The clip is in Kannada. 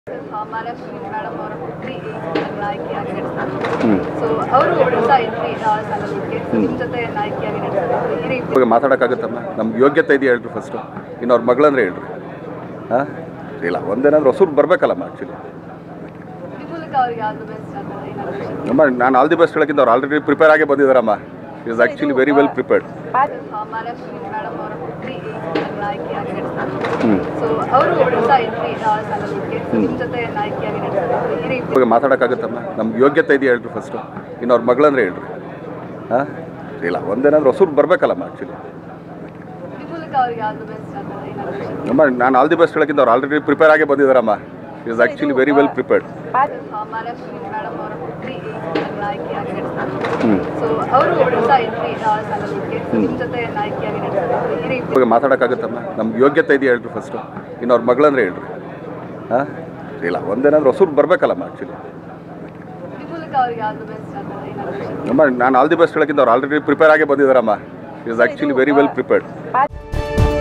ಮಹಾಲಕ್ಷ್ಮಿ ಮೇಡಮ್ ಅವರ ಪುತ್ರಿ ಈ ಚಿತ್ರದಲ್ಲಿ ನಾಯಕಿಯಾಗಿ ನಟಿಸ್ತಾರೆ ಹ್ಞೂ ಸೊ ಅವರು ಹೊಸ ಎಂಟ್ರಿ ಸಲಕ್ಕೆ ನಿಮ್ಮ ಜೊತೆ ನಾಯಕಿಯಾಗಿ ನಟಿಸ್ತಾರೆ ಈ ರೀತಿ ಇವಾಗ ಮಾತಾಡೋಕ್ಕಾಗುತ್ತಮ್ಮ ನಮ್ಗೆ ಯೋಗ್ಯತೆ ಇದೆಯಾ ಹೇಳ್ರಿ ಫಸ್ಟು ಇನ್ನು ಅವ್ರ ಮಗಳಂದ್ರೆ ಹೇಳ್ರಿ ಹಾಂ ಇಲ್ಲ ಒಂದೇನಾದ್ರೂ ಹೊಸೂರು ಬರಬೇಕಲ್ಲಮ್ಮ ಆ್ಯಕ್ಚುಲಿ ಈ ಮೂಲಕ ಅವ್ರಿಗೆ ಆಲ್ ದಿ ಬೆಸ್ಟ್ ಅಂತ ಏನಾದ್ರು ವಿಷಯ ಅಮ್ಮ ನಾನು ಆಲ್ ದಿ ಬೆಸ್ಟ್ ಹೇಳೋಕ್ಕಿಂತ ಅವ್ರು ಆಲ್ರೆಡಿ ಪ್ರಿಪೇರ್ ಆಗೇ ಬಂದಿದ್ದಾರಮ್ಮ is actually very well prepared Mahalakshmi madam ಅವರ ಪುತ್ರಿ ಈ ಚಿತ್ರದಲ್ಲಿ ನಾಯಕಿಯಾಗಿ ನಟಿಸ್ತಾರೆ ಹ್ಞೂ ಸೊ ಅವರು ಹೊಸ ಎಂಟ್ರಿ ಸಲಕ್ಕೆ ನಿಮ್ಮ ಜೊತೆ ನಾಯಕಿಯಾಗಿ ನಟಿಸ್ತಾರೆ ಈ ರೀತಿ ಇವಾಗ ಮಾತಾಡೋಕ್ಕಾಗುತ್ತಮ್ಮ ನಮ್ಗೆ ಯೋಗ್ಯತೆ ಇದೆಯಾ ಹೇಳ್ರಿ ಫಸ್ಟು ಇನ್ನು ಅವ್ರ ಮಗಳಂದ್ರೆ ಹೇಳ್ರಿ ಹಾಂ ಇಲ್ಲ ಒಂದೇನಾದ್ರೂ ಹೊಸೂರು ಬರಬೇಕಲ್ಲಮ್ಮ ಆ್ಯಕ್ಚುಲಿ ಈ ಮೂಲಕ ಅವ್ರಿಗೆ ಆಲ್ ದಿ ಬೆಸ್ಟ್ ಅಂತ ಏನಾದ್ರು ವಿಷಯ ಅಮ್ಮ ನಾನು ಆಲ್ ದಿ ಬೆಸ್ಟ್ ಹೇಳೋಕ್ಕಿಂತ ಅವ್ರು ಆಲ್ರೆಡಿ ಪ್ರಿಪೇರ್ ಆಗೇ ಬಂದಿದ್ದಾರಮ್ಮ is actually very well prepared Mahalakshmi madam ಅವರ ಪುತ್ರಿ ಈ ಚಿತ್ರದಲ್ಲಿ ನಾಯಕಿಯಾಗಿ ನಟಿಸ್ತಾರೆ ಹ್ಞೂ ಸೊ ಅವರು ಹೊಸ ಎಂಟ್ರಿ ಸಲಕ್ಕೆ ನಿಮ್ಮ ಜೊತೆ ನಾಯಕಿಯಾಗಿ ನಟಿಸ್ತಾರೆ ಈ ರೀತಿ ಇವಾಗ ಮಾತಾಡೋಕ್ಕಾಗುತ್ತಮ್ಮ ನಮ್ಗೆ ಯೋಗ್ಯತೆ ಇದೆಯಾ ಹೇಳ್ರಿ ಫಸ್ಟು ಇನ್ನು ಅವ್ರ ಮಗಳಂದ್ರೆ ಹೇಳ್ರಿ ಹಾಂ ಇಲ್ಲ ಒಂದೇನಾದ್ರೂ ಹೊಸೂರು ಬರಬೇಕಲ್ಲಮ್ಮ ಆ್ಯಕ್ಚುಲಿ ಈ ಮೂಲಕ ಅವ್ರಿಗೆ ಆಲ್ ದಿ ಬೆಸ್ಟ್ ಅಂತ ಏನಾದ್ರು ವಿಷಯ ಅಮ್ಮ ನಾನು ಆಲ್ ದಿ ಬೆಸ್ಟ್ ಹೇಳೋಕ್ಕಿಂತ ಅವ್ರು ಆಲ್ರೆಡಿ ಪ್ರಿಪೇರ್ ಆಗೇ ಬಂದಿದ್ದಾರಮ್ಮ is actually very well prepared